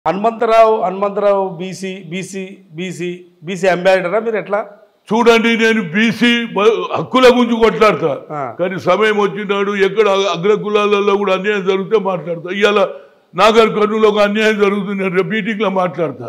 Hanumantharao Hanumantharao BC BC BC BC అంబాసిడరా మీరు ఎట్లా చూడండి నేను బీసీ హక్కుల గురించి కొట్లాడతా ఆ. కానీ సమయం వచ్చినాడు ఎక్కడ అగ్ర కులాలలో కూడా అన్యాయం జరిగితే మాట్లాడతా ఇవాళ నాగర్ కర్నూలు ఒక అన్యాయం జరుగుతుంది నేను రేపు మీటింగ్లో మాట్లాడతా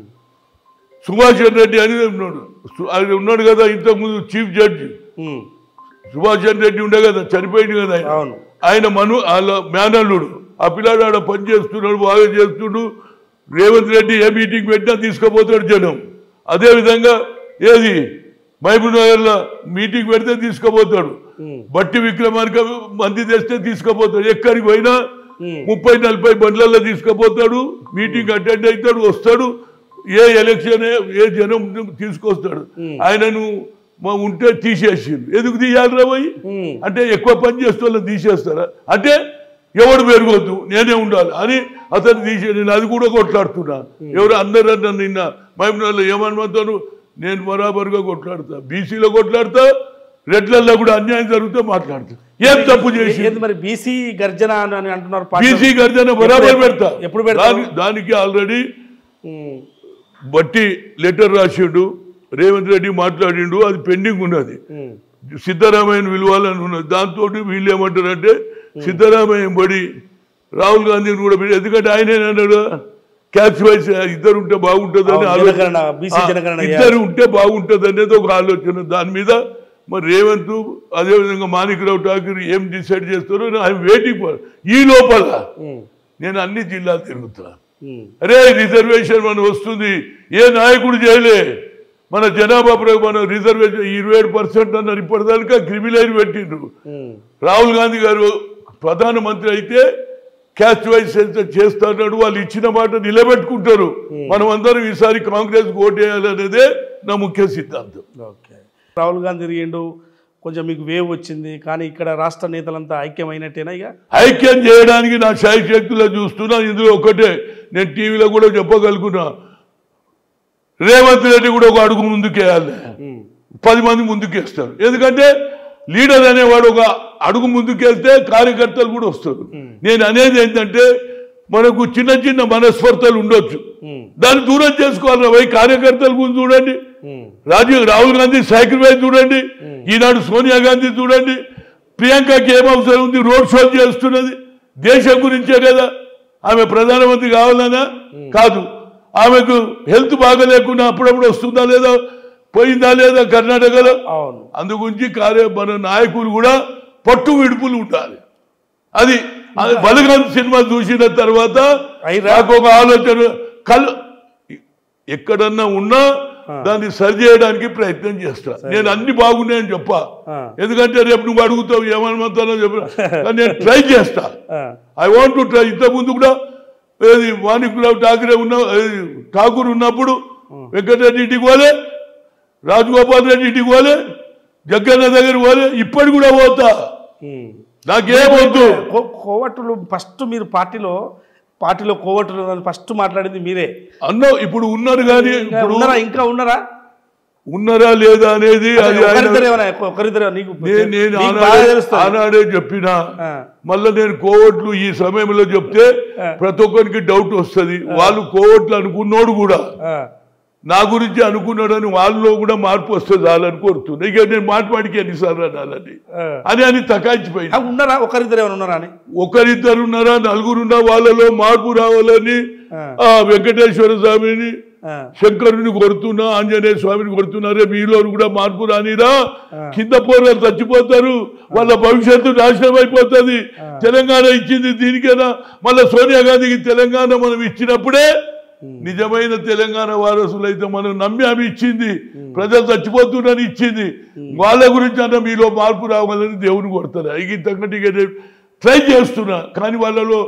సుభాష్ చంద్ర రెడ్డి అనేది ఉన్నాడు సు- ఆయన ఉన్నాడు కదా ఇంతకుముందు chief judge um, Subhash Chandra Reddy ఉండే కదా చనిపోయింది కదా ఆయన అవును ఆయన మను వాళ్ళ మేనల్లుడు ఆ పిల్లాడు ఆడ పని చేస్తున్నాడు బాగా చేస్తుడు రేవంత్ రెడ్డి ఏ మీటింగ్ పెట్టినా తీసుకుపోతాడు జనం అదేవిధంగా ఏది మహబూబ్ నగర్లో మీటింగ్ పెడితే తీసుకుపోతాడు ఉమ్, బట్టి విక్రమార్క మంది తెస్తే తీసుకుపోతాడు ఎక్కడికి పోయినా ఉమ్, ముప్పై నలభై బండ్లలో తీసుకుపోతాడు మీటింగ్ అటెండ్ అవుతాడు వస్తాడు ఏ ఎలక్షన్ ఏ జనం తీసుకొస్తాడు ఆయనను మా ఉంటే తీసేసిండు ఎందుకు తీయాలి పోయి ఉమ్, అంటే ఎక్కువ పని చేస్తే వాళ్ళని తీసేస్తారా అంటే ఎవడు పెరగొద్దు నేనే ఉండాలి అని అతను తీసే నేను అది కూడా కొట్లాడుతున్నా ఎవరు అందరూ నన్ను నిన్న మహిమలో ఏమనుమంతాను నేను బరాబరుగా కొట్లాడతా బీసీలో కొట్లాడతా రెడ్లల్లో కూడా అన్యాయం జరిగితే మాట్లాడతా ఏం తప్పు చేసి ఏంది మరి బీసీ గర్జన అని అని అంటున్నారు పార్టీ బీసీ గర్జన బరాబర్ ఎప్పుడు- పెడతా ఎప్పుడు పెడతావు? దాని- దానికి ఆల్రెడీ ఉమ్, బట్టి లెటర్ రాసిండు రేవంత్ రెడ్డి మాట్లాడిండు అది పెండింగ్ ఉన్నది ఉమ్, సిద్ధరామయ్యను విలువాలని ఉన్నది దాంతో వీళ్ళు ఏమంటారంటే సిద్ధరామయ్య బడి రాహుల్ గాంధీని కూడా పిలి- ఎందుకంటే ఆయన అన్నాడు క్యాచ్ వైస్ ఇద్దరు ఉంటే బాగుంటుంది అని అవును, జనగణన, BC జనగణన ఇద్దరు ఉంటే బాగుంటుంది అనేది ఒక ఆలోచన దాని మీద మరి రేవంత్ అదేవిధంగా మాణిక్రావు ఠాకూర్ ఏం డిసైడ్ చేస్తారో ఐఎమ్ వెయిటింగ్ ఫర్ ఈ లోపల ఉమ్, నేను అన్ని జిల్లాలు తిరుగుతా ఉమ్, అరే రిజర్వేషన్ మనం వస్తుంది ఏ నాయకుడు చేయలే మన జనాభా ప్ర- మన రిజర్వేషన్ ఇరవై ఏడు పర్సెంట్ అన్నారు ఇప్పటిదాకా క్రిమిలైన్ పెట్టిండ్రు ఉమ్, రాహుల్ గాంధీ గారు ప్రధానమంత్రి అయితే క్యాస్ట్ వైజ్ సెన్సస్ చేస్తాడు వాళ్ళు ఇచ్చిన మాట నిలబెట్టుకుంటారు మనం అందరం ఈసారి కాంగ్రెస్ ఓటేయాలి అనేదే నా ముఖ్య సిద్ధాంతం ఓకే రాహుల్ గాంధీ తిరిగిండు కొంచెం మీకు వేవ్ వచ్చింది కానీ ఇక్కడ రాష్ట్ర నేతలంతా ఐక్యమైనట్టేనా ఇక ఐక్యం చేయడానికి నా శాయి శక్తులు చూస్తున్నా ఇందులో ఒకటే నేను టీవీలో కూడా చెప్పగలుగుతున్నా రేవంత్ రెడ్డి కూడా ఒక అడుగు ముందుకేయాలి ఉమ్, పది మంది ముందుకేస్తారు ఎందుకంటే లీడర్ అనేవాడు ఒక అడుగు ముందుకెళ్తే కార్యకర్తలు కూడా వస్తారు నేను అనేది ఏంటంటే మనకు చిన్న చిన్న మనస్పర్ధలు ఉండొచ్చు ఉమ్, దాన్ని దూరం చేసుకోవాలి పోయి కార్యకర్తల ముందు చూడండి ఉమ్, రాజీవ్ రాహుల్ గాంధీ సాక్రిఫైస్ చూడండి ఈనాడు సోనియా గాంధీ చూడండి ప్రియాంకకి ఏం అవసరం ఉంది రోడ్ షో చేస్తున్నది దేశం గురించే కదా ఆమె ప్రధానమంత్రి కావాలనా కాదు ఆమెకు హెల్త్ బాగలేకుండా అప్పుడప్పుడు వస్తుందా లేదా పోయిందా లేదా కర్ణాటకలో అవును అందుగురించి కార్య మన నాయకులు కూడా పట్టు విడుపులు ఉండాలి అది అది బలగం సినిమా చూసిన తర్వాత అయిరా? నాకు ఒక ఆలోచన కల్ ఎక్కడన్నా ఉన్నా దాన్ని సరి చేయడానికి ప్రయత్నం చేస్తా నేను అన్ని బాగున్నాయని చెప్పా ఆ. ఎందుకంటే రేపు నువ్వు అడుగుతావు ఏమనుమంతానో చెప్పు కానీ నేను ట్రై చేస్తా ఆ, ఐ వాంట్ టు ట్రై ఇంతకుముందు కూడా ఏది మాణిక్రావు ఠాకరే ఉన్న ఏది ఠాకూర్ ఉన్నప్పుడు వెంకటరెడ్డి ఇంటికి పోలే రాజగోపాల్ రెడ్డి ఇంటికి పోలే జగ్గన్న దగ్గర పోలే ఇప్పటి కూడా పోతా ఉమ్. నాకేమొద్దు కో- కోవట్టులు ఫస్ట్ మీరు పార్టీలో పార్టీలో కోవట్టులు ఫస్ట్ మాట్లాడింది మీరే అన్న ఇప్పుడు ఉన్నారు కానీ ఇంకా ఇప్పుడు ఉన్నారా ఇంకా ఉన్నారా ఉన్నారా లేదా అనేది అది ఆయన ఒకరిద్దరు ఏమైనా ఒకరిద్దరు నీకు నేను నేను నీకు బాగా ఆనాడే తెలుస్తుంది ఆనాడే చెప్పినా ఆ, మళ్ళీ నేను కోవట్లు ఈ సమయంలో చెప్తే ప్రతి ఒక్కరికి డౌట్ వస్తుంది వాళ్ళు కోవట్లు అనుకున్నోడు కూడా ఆ, నా గురించి అనుకున్నాడని వాళ్ళలో కూడా మార్పు వస్తే చాలని కోరుతుంది ఇక నేను మాట్లాడికి ఎన్నిసార్లు అనాలని ఆ. అని అని తకాయించిపోయింది ఆ, ఉన్నారా ఒకరిద్దరు ఏమైనా ఉన్నారా అని ఒకరిద్దరు ఉన్నారా నలుగురు ఉన్న వాళ్ళలో మార్పు రావాలని ఆ, ఆ వెంకటేశ్వర స్వామిని ఆ, శంకరుని కొడుతున్నా ఆంజనేయ స్వామిని కొడుతున్నారే మీలో కూడా మార్పు రానిరా కింద పోరాలు చచ్చిపోతారు వాళ్ళ భవిష్యత్తు నాశనం అయిపోతుంది తెలంగాణ ఇచ్చింది దీనికైనా మళ్ళీ సోనియా గాంధీకి తెలంగాణ మనం ఇచ్చినప్పుడే నిజమైన తెలంగాణ వారసులైతే మనం నమ్మి ఆమె ఇచ్చింది ప్రజలు చచ్చిపోతున్నారని ఇచ్చింది వాళ్ళ గురించి అన్న మీలో మార్పు రావాలని దేవుని కొడతారు అవి తగ్గట్టుగా ట్రై చేస్తున్నా కానీ వాళ్ళలో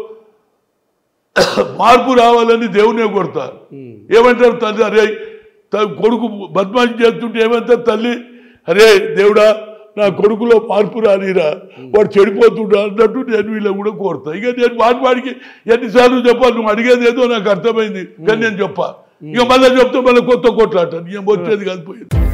మార్పు రావాలని దేవునే కొడతారు ఉమ్, ఏమంటారు తల్లి అరే త- కొడుకు బద్మాషి చేస్తుంటే ఏమంటారు తల్లి అరే దేవుడా నా కొడుకులో మార్పు రానిరా వాడు చెడిపోతుండా అన్నట్టు నేను వీళ్ళని కూడా కోరుతా ఇక నేను వాడి వాడికి ఎన్నిసార్లు చెప్పాలి నువ్వు అడిగేది ఏదో నాకు అర్థమైంది కానీ నేను చెప్పా ఇక మళ్ళీ చెప్తే మళ్ళీ కొత్త కొట్లాట నేను వచ్చేది కాదు పోయేది